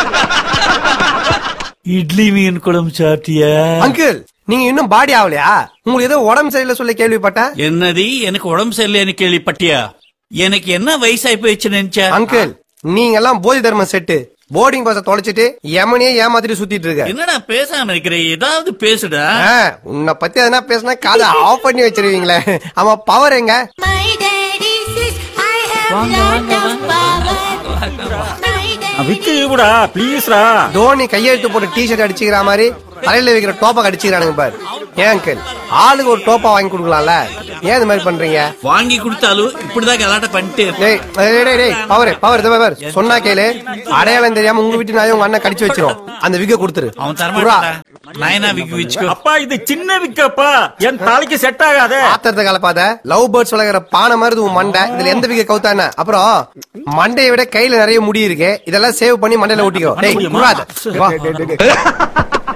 இட்லி மீன் குழம்பு சாப்பிட்டியா அங்கிள் நீங்க இன்னும் பாடி ஆகலையா உங்களுக்கு ஏதோ உடம்பு சரியில்லை சொல்லி கேள்விப்பட்டேன் என்னது எனக்கு உடம்பு சரியில்லைன்னு கேள்விப்பட்டியா எனக்கு என்ன வயசாகி போயிடுச்சு நினைச்சா அங்கிள் நீங்க எல்லாம் போதி தர்மம் செட்டு போர்டிங் பாஸ தொலைச்சிட்டு யமனையே ஏமாத்திட்டு சுத்திட்டு இருக்க என்னடா பேசாம இருக்கிற ஏதாவது பேசுடா ஆ, உன்னை பத்தி எதனா பேசினா காதை ஆஃப் பண்ணி வச்சிருவீங்களே ஆமா பவர் எங்க My daddy says I have lot of power. My daddy விக்கு விடா ப்ளீஸ்ரா தோனி கையெழுத்து போட்டு டி ஷர்ட் அடிச்சுக்கிற மாதிரி தலையில வைக்கிற டோப்பா அடிச்சுக்கிறானுங்க பாரு ஏன் அங்கிள் ஆளுக்கு ஒரு டோப்பா வாங்கி கொடுக்கலாம்ல ஏன் இந்த மாதிரி பண்றீங்க வாங்கி கொடுத்தாலும் இப்படிதான் கலாட்ட பண்ணிட்டு இருப்பேன். டேய் டேய், டேய் டேய் பவர் பவர் பவர் சொன்னா கேளு அடையாளம் தெரியாம உங்க வீட்டு நாயும் உங்க அண்ணன் கடிச்சு வச்சிரும் அந்த விக்க கொடுத்துரு அவன் புறா. தரமாட்டா நயனா விக்கு வச்சுக்கோ அப்பா இது சின்ன விக்கப்பா என் தலைக்கு செட் ஆகாதே ஆத்திரத்தை கலப்பாத லவ் பேர்ட்ஸ் வளர்க்குற பானை மாதிரி உன் மண்டை இதுல எந்த விக்க கவுத்தானே அப்புறம் மண்டையை விட கையில நிறைய முடி இருக்கு இதெல்லாம் சேவ் பண்ணி மண்டையில ஒட்டிக்கோ டேய் புறாத. வா